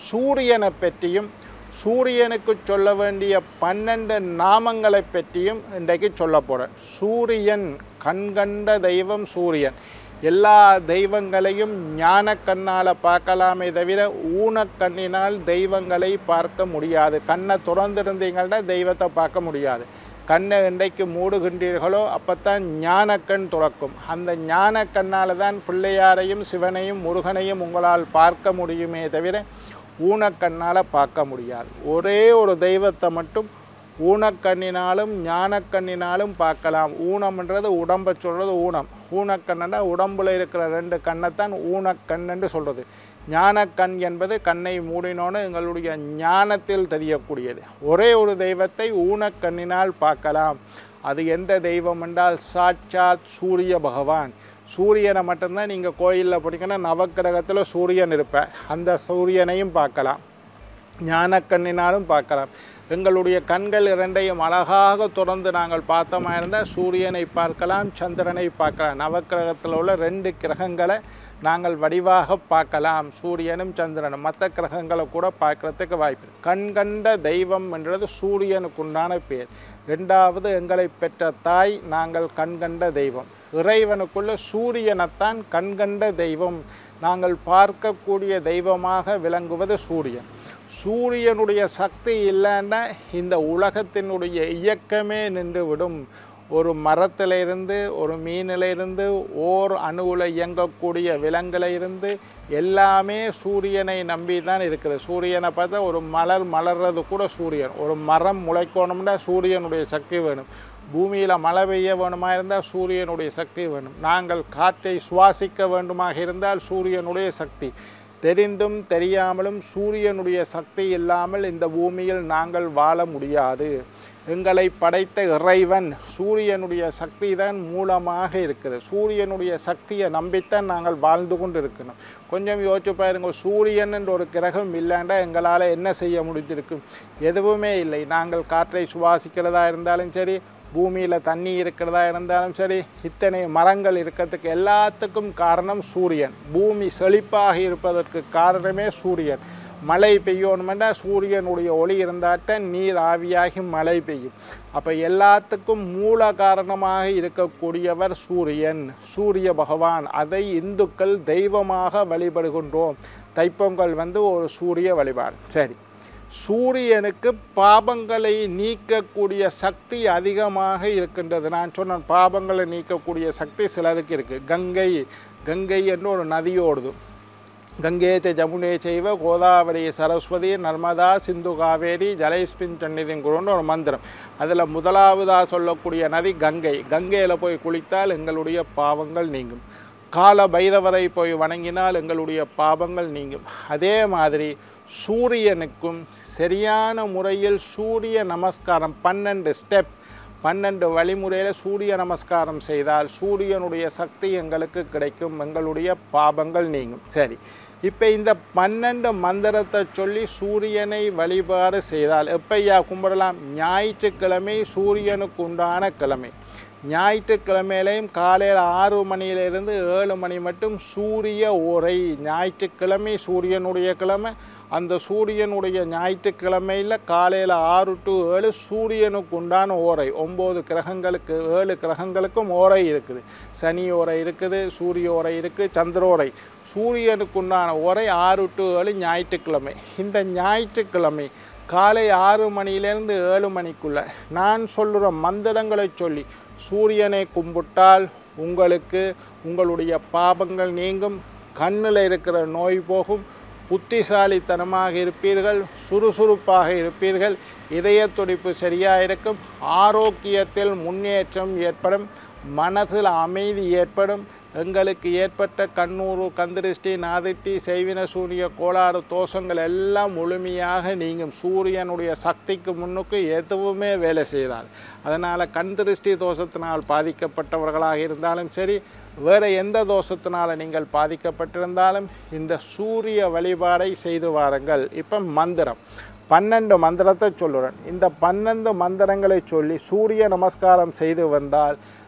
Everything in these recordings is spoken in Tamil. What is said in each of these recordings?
சூரியனை பற்றியும் சூரியனுக்கு சொல்ல வேண்டிய பன்னெண்டு நாமங்களை பற்றியும் இன்றைக்கு சொல்ல போகிறேன் சூரியன் கண்கண்ட தெய்வம் சூரியன் எல்லா தெய்வங்களையும் ஞான கண்ணால் பார்க்கலாமே தவிர ஊனக்கண்ணினால் தெய்வங்களை பார்க்க முடியாது கண்ணை திறந்திருந்தீங்கன்னா தெய்வத்தை பார்க்க முடியாது கண்ணை இன்றைக்கு மூடுகின்றீர்களோ அப்போத்தான் ஞானக்கண் துறக்கும் அந்த ஞானக்கண்ணால் தான் பிள்ளையாரையும் சிவனையும் முருகனையும் உங்களால் பார்க்க முடியுமே தவிர ஊனக்கண்ணால் பார்க்க முடியாது ஒரே ஒரு தெய்வத்தை மட்டும் ஊனக்கண்ணினாலும் ஞானக்கண்ணினாலும் பார்க்கலாம் ஊனம்ன்றது உடம்பை சொல்கிறது ஊனம் ஊனக்கண்ணுன்னா உடம்புல இருக்கிற ரெண்டு கண்ணைத்தான் ஊனக்கண்ணுன்னு சொல்கிறது ஞானக்கண் என்பது கண்ணை மூடினோன்னு எங்களுடைய ஞானத்தில் தெரியக்கூடியது ஒரே ஒரு தெய்வத்தை ஊனக்கண்ணினால் பார்க்கலாம் அது எந்த தெய்வம் என்றால் சாட்சாத் சூரிய பகவான் சூரியனை மட்டும்தான் நீங்கள் கோயிலில் படிக்கணும் நவக்கிரகத்தில் சூரியன் இருப்பேன் அந்த சூரியனையும் பார்க்கலாம் ஞானக்கண்ணினாலும் பார்க்கலாம் எங்களுடைய கண்கள் இரண்டையும் அழகாக தொடர்ந்து நாங்கள் பார்த்தோமா இருந்தால் சூரியனை பார்க்கலாம் சந்திரனை பார்க்கலாம் நவக்கிரகத்தில் உள்ள ரெண்டு கிரகங்களை நாங்கள் வடிவாக பார்க்கலாம் சூரியனும் சந்திரனும் மற்ற கிரகங்களை கூட பார்க்கறதுக்கு வாய்ப்பு இருக்கு. கண் கண்ட தெய்வம் என்றது சூரியனுக்குண்டான பேர் ரெண்டாவது எங்களை பெற்ற தாய் நாங்கள் கண்கண்ட தெய்வம் இறைவனுக்குள்ள சூரியனைத்தான் கண்கண்ட தெய்வம் நாங்கள் பார்க்கக்கூடிய தெய்வமாக விளங்குவது சூரியன் சூரியனுடைய சக்தி இல்லைன்னா இந்த உலகத்தினுடைய இயக்கமே நின்றுவிடும் ஒரு மரத்திலிருந்து ஒரு மீனிலிருந்து ஓர் அணுவில் இயங்கக்கூடிய விலங்குல இருந்து எல்லாமே சூரியனை நம்பி தான் இருக்குது சூரியனை பார்த்தா ஒரு மலர் மலர்றது கூட சூரியன் ஒரு மரம் முளைக்கணும்னா சூரியனுடைய சக்தி வேணும் பூமியில் மழை பெய்ய வேணுமா இருந்தால் சூரியனுடைய சக்தி வேணும் நாங்கள் காற்றை சுவாசிக்க வேண்டுமாக இருந்தால் சூரியனுடைய சக்தி தெரிந்தும் தெரியாமலும் சூரியனுடைய சக்தி இல்லாமல் இந்த பூமியில் நாங்கள் வாழ முடியாது எங்களை படைத்த இறைவன் சூரியனுடைய சக்தி தான் மூலமாக இருக்குது சூரியனுடைய சக்தியை நம்பித்தான் நாங்கள் வாழ்ந்து கொண்டு இருக்கணும் கொஞ்சம் யோசிச்சு பாருங்க சூரியன் என்ற ஒரு கிரகம் இல்லைண்டா எங்களால் என்ன செய்ய முடிஞ்சிருக்கும் எதுவுமே இல்லை நாங்கள் காற்றை சுவாசிக்கிறதா இருந்தாலும் சரி பூமியில் தண்ணி இருக்கிறதா இருந்தாலும் சரி இத்தனை மரங்கள் இருக்கிறதுக்கு எல்லாத்துக்கும் காரணம் சூரியன் பூமி செழிப்பாக இருப்பதற்கு காரணமே சூரியன் மழை பெய்யணுமெண்டா சூரியனுடைய ஒளி இருந்தால்தான் நீர் ஆவியாகி மழை பெய்யும் அப்போ எல்லாத்துக்கும் மூல காரணமாக இருக்கக்கூடியவர் சூரியன் சூரிய பகவான் அதை இந்துக்கள் தெய்வமாக வழிபடுகின்றோம் தைப்பொங்கல் வந்து ஒரு சூரிய வழிபாடு சரி சூரியனுக்கு பாபங்களை நீக்கக்கூடிய சக்தி அதிகமாக இருக்கின்றது நான் சொன்ன பாபங்களை நீக்கக்கூடிய சக்தி சிலருக்கு இருக்குது கங்கை கங்கை என்று ஒரு நதி ஓடுது கங்கேச்ச ஜமுனே செய்வ கோதாவரி சரஸ்வதி நர்மதா சிந்து காவேரி ஜலைஸ்பின் சன்னிதிங்குருன்னு ஒரு மந்திரம் அதில் முதலாவதாக சொல்லக்கூடிய நதி கங்கை கங்கையில் போய் குளித்தால் எங்களுடைய பாவங்கள் நீங்கும் கால பைரவரை போய் வணங்கினால் எங்களுடைய பாவங்கள் நீங்கும் அதே மாதிரி சூரியனுக்கும் சரியான முறையில் சூரிய நமஸ்காரம் பன்னெண்டு ஸ்டெப் பன்னெண்டு வழிமுறையில் சூரிய நமஸ்காரம் செய்தால் சூரியனுடைய சக்தி எங்களுக்கு கிடைக்கும் எங்களுடைய பாபங்கள் நீங்கும் சரி இப்போ இந்த பன்னெண்டு மந்திரத்தை சொல்லி சூரியனை வழிபாடு செய்தால் எப்பையா கும்பிடலாம் ஞாயிற்றுக்கிழமை சூரியனுக்கு உண்டான கிழமை ஞாயிற்றுக்கிழமையிலையும் காலையில் ஆறு மணியிலிருந்து ஏழு மணி மட்டும் சூரிய ஓரை ஞாயிற்றுக்கிழமை சூரியனுடைய கிழமை அந்த சூரியனுடைய ஞாயிற்றுக்கிழமையில் காலையில் ஆறு டு ஏழு சூரியனுக்கு உண்டான ஓரை ஒம்பது கிரகங்களுக்கு ஏழு கிரகங்களுக்கும் ஓரை இருக்குது சனி ஓரை இருக்குது சூரிய ஓரை இருக்குது சந்திரோரை சூரியனுக்கு உண்டான ஓரை ஆறு டு ஏழு ஞாயிற்றுக்கிழமை இந்த ஞாயிற்றுக்கிழமை காலை ஆறு மணியிலேருந்து ஏழு மணிக்குள்ள நான் சொல்லுற மந்திரங்களை சொல்லி சூரியனை கும்பிட்டால் உங்களுக்கு உங்களுடைய பாபங்கள் நீங்கும் கண்ணில் இருக்கிற நோய் போகும் புத்திசாலித்தனமாக இருப்பீர்கள் சுறுசுறுப்பாக இருப்பீர்கள் இதய துடிப்பு சரியாக இருக்கும் ஆரோக்கியத்தில் முன்னேற்றம் ஏற்படும் மனசில் அமைதி ஏற்படும் எங்களுக்கு ஏற்பட்ட கண்ணூறு கந்திருஷ்டி நாதிட்டி செய்வின சூரிய கோளாறு தோஷங்கள் எல்லாம் முழுமையாக நீங்கும் சூரியனுடைய சக்திக்கு முன்னுக்கு எதுவுமே வேலை செய்தால் அதனால் கண் திருஷ்டி தோஷத்தினால் பாதிக்கப்பட்டவர்களாக இருந்தாலும் சரி வேறு எந்த தோஷத்தினால் நீங்கள் பாதிக்கப்பட்டிருந்தாலும் இந்த சூரிய வழிபாடை செய்து வாருங்கள் இப்போ மந்திரம் பன்னெண்டு மந்திரத்தை சொல்லுறேன் இந்த பன்னெண்டு மந்திரங்களை சொல்லி சூரிய நமஸ்காரம் செய்து வந்தால்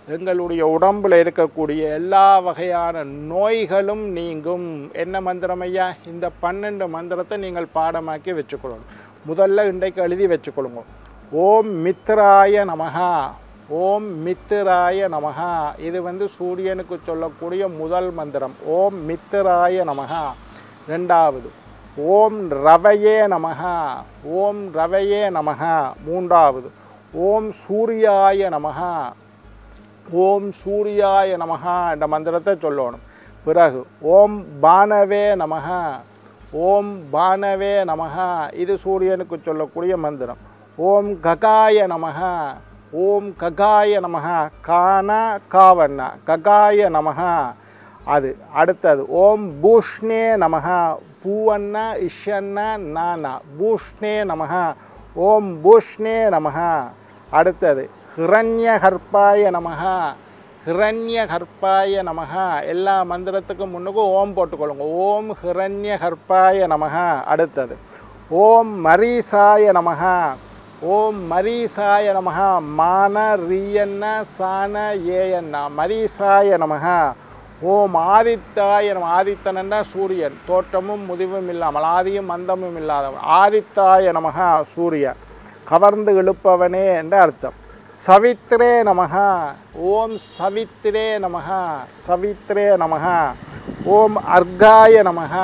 எங்களுடைய உடம்பில் இருக்கக்கூடிய எல்லா வகையான நோய்களும் நீங்கும் என்ன மந்திரம் ஐயா இந்த பன்னெண்டு மந்திரத்தை நீங்கள் பாடமாக்கி வச்சுக்கொள்ளணும் முதல்ல இன்றைக்கு எழுதி வச்சுக்கொள்ளுங்க ஓம் மித்ராய நமஹா ஓம் மித்திராய நமஹா இது வந்து சூரியனுக்கு சொல்லக்கூடிய முதல் மந்திரம் ஓம் மித்திராய நமஹா ரெண்டாவது ஓம் ரவையே நமஹா ஓம் ரவையே நமஹா மூன்றாவது ஓம் சூர்யாய நமஹா ஓம் சூர்யாய நமஹா என்ற மந்திரத்தை சொல்லணும் பிறகு ஓம் பானவே நமஹா ஓம் பானவே நமஹா இது சூரியனுக்கு சொல்லக்கூடிய மந்திரம் ஓம் ககாய நமஹா ஓம் ககாய நமஹா கான காவண்ணா ககாய நமஹா அது அடுத்தது ஓம் பூஷ்ணே நமஹா பூவண்ணா இஷன்னா நானா பூஷ்ணே நமஹா ஓம் பூஷ்ணே நமஹா அடுத்தது ஹிரண்ய கர்ப்பாய நமஹா ஹிரண்ய கர்ப்பாய நமஹா எல்லா மந்திரத்துக்கும் முன்னுக்கும் ஓம் போட்டுக்கொள்ளுங்க ஓம் ஹிரண்ய கர்ப்பாய நமஹா அடுத்தது ஓம் மரீசாய நமஹா ஓம் மரீசாய நமஹா மான ரியன்ன சான ஏயன்னா மரீசாய நமஹா ஓம் ஆதித்தாய நம ஆதித்தனன்னா சூரியன் தோற்றமும் முதிவும் இல்லாமல் ஆதியும் மந்தமும் இல்லாதவன் ஆதித்தாய நமஹா சூரியன் கவர்ந்து இழுப்பவனே என்ற அர்த்தம் சவித்ரே நமஹா ஓம் சவித்ரே நமஹா சவித்ரே நமஹா ஓம் அர்காய நமஹா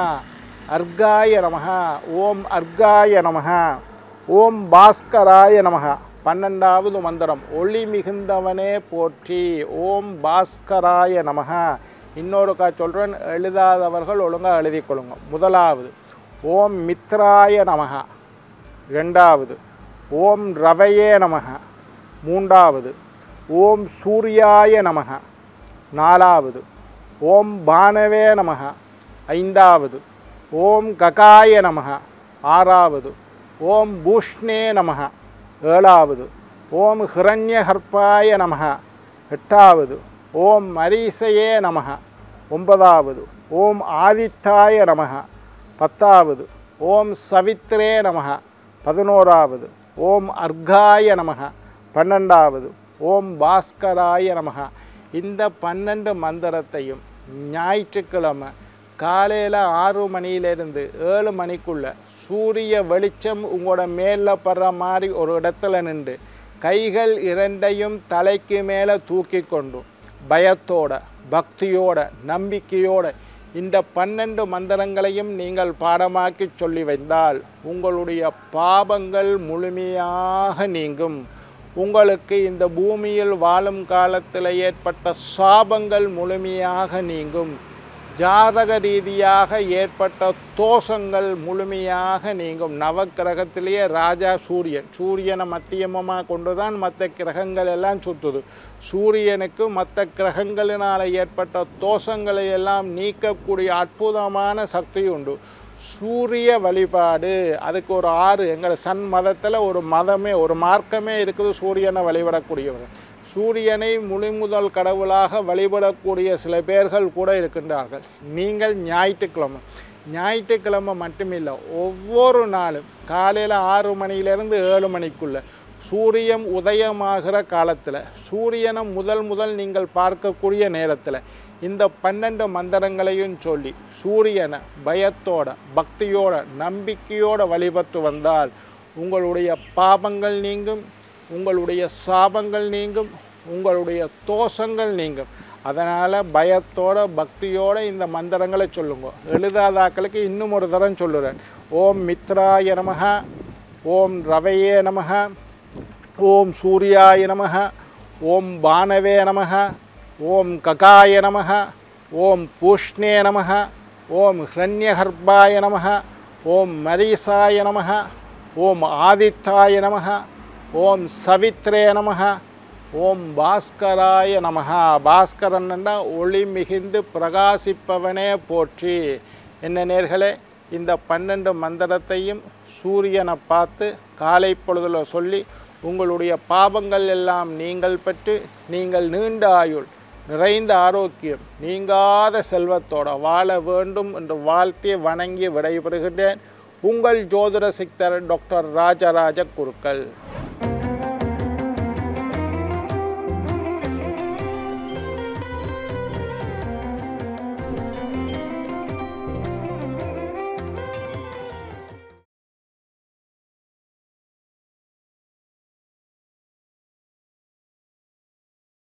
அர்காய நமஹா ஓம் அர்காய நமஹா ஓம் பாஸ்கராய நமஹா பன்னெண்டாவது மந்திரம் ஒளி மிகுந்தவனே போற்றி ஓம் பாஸ்கராய நமஹா இன்னொரு கா சொல்கிறேன் எழுதாதவர்கள் ஒழுங்காக எழுதிக் கொள்ளுங்க முதலாவது ஓம் மித்ராய நமஹா ரெண்டாவது ஓம் ரவையே நமஹ மூன்றாவது ஓம் சூர்யாய நமஹ நாலாவது ஓம் பானவே நமஹ ஐந்தாவது ஓம் ககாய நமஹ ஆறாவது ஓம் பூஷ்ணே நமஹ ஏழாவது ஓம் ஹிரண்யகர்ப்பாய நமஹ எட்டாவது ஓம் மரீசையே நமஹ ஒன்பதாவது ஓம் ஆதித்தாய நமஹ பத்தாவது ஓம் சவித்ரே நமஹ பதினோராவது ஓம் அர்காய நமஹ பன்னெண்டாவது ஓம் பாஸ்கராய நமஹ இந்த பன்னெண்டு மந்திரத்தையும் ஞாயிற்றுக்கிழமை காலையில் ஆறு மணியிலிருந்து ஏழு மணிக்குள்ள சூரிய வெளிச்சம் உங்களோட மேலே படுற மாதிரி ஒரு இடத்துல நின்று கைகள் இரண்டையும் தலைக்கு மேலே தூக்கி கொண்டு பயத்தோட பக்தியோட நம்பிக்கையோட இந்த பன்னெண்டு மந்திரங்களையும் நீங்கள் பாடமாக்கி சொல்லி வைத்தால் உங்களுடைய பாபங்கள் முழுமையாக நீங்கும் உங்களுக்கு இந்த பூமியில் வாழும் காலத்தில் ஏற்பட்ட சாபங்கள் முழுமையாக நீங்கும் ஜாதக ரீதியாக ஏற்பட்ட தோஷங்கள் முழுமையாக நீங்கும் நவக்கிரகத்திலேயே ராஜா சூரியன் சூரியனை மத்தியமமாக கொண்டு தான் மற்ற கிரகங்கள் எல்லாம் சுற்றுது சூரியனுக்கு மற்ற கிரகங்களினால் ஏற்பட்ட தோஷங்களை எல்லாம் நீக்கக்கூடிய அற்புதமான சக்தி உண்டு சூரிய வழிபாடு அதுக்கு ஒரு ஆறு எங்கள் சன் மதத்தில் ஒரு மதமே ஒரு மார்க்கமே இருக்குது சூரியனை வழிபடக்கூடியவர் சூரியனை முழுமுதல் கடவுளாக வழிபடக்கூடிய சில பேர்கள் கூட இருக்கின்றார்கள் நீங்கள் ஞாயிற்றுக்கிழமை ஞாயிற்றுக்கிழமை மட்டுமில்லை ஒவ்வொரு நாளும் காலையில் ஆறு மணியிலேருந்து ஏழு மணிக்குள்ள சூரியன் உதயமாகிற காலத்தில் சூரியனை முதல் முதல் நீங்கள் பார்க்கக்கூடிய நேரத்தில் இந்த பன்னெண்டு மந்திரங்களையும் சொல்லி சூரியனை பயத்தோட பக்தியோட நம்பிக்கையோட வழிபட்டு வந்தால் உங்களுடைய பாபங்கள் நீங்கும் உங்களுடைய சாபங்கள் நீங்கும் உங்களுடைய தோஷங்கள் நீங்கும் அதனால் பயத்தோட பக்தியோட இந்த மந்திரங்களை சொல்லுங்க எழுதாதாக்களுக்கு இன்னும் ஒரு தரம் சொல்லுறேன் ஓம் மித்ராய நமஹ ஓம் ரவையே நமஹ ஓம் சூர்யாய நமஹ ஓம் பானவே நமஹ ஓம் ககாய நமஹ ஓம் பூஷ்ணே நமஹ ஓம் ஹிரண்யகர்ப்பாய நமஹ ஓம் மரீசாய நமஹ ஓம் ஆதித்தாய நமஹ ஓம் சவித்ரே நமஹ ஓம் பாஸ்கராய நமஹ பாஸ்கரன் என்றால் ஒளி மிகுந்து பிரகாசிப்பவனே போற்றி என்ன நேர்களே இந்த பன்னெண்டு மந்திரத்தையும் சூரியனை பார்த்து காலை பொழுதுல சொல்லி உங்களுடைய பாவங்கள் எல்லாம் நீங்கள் பெற்று நீங்கள் நீண்ட ஆயுள் நிறைந்த ஆரோக்கியம் நீங்காத செல்வத்தோட வாழ வேண்டும் என்று வாழ்த்தி வணங்கி விடைபெறுகின்றேன் உங்கள் ஜோதிட சித்தர் டாக்டர் ராஜராஜ குருக்கள்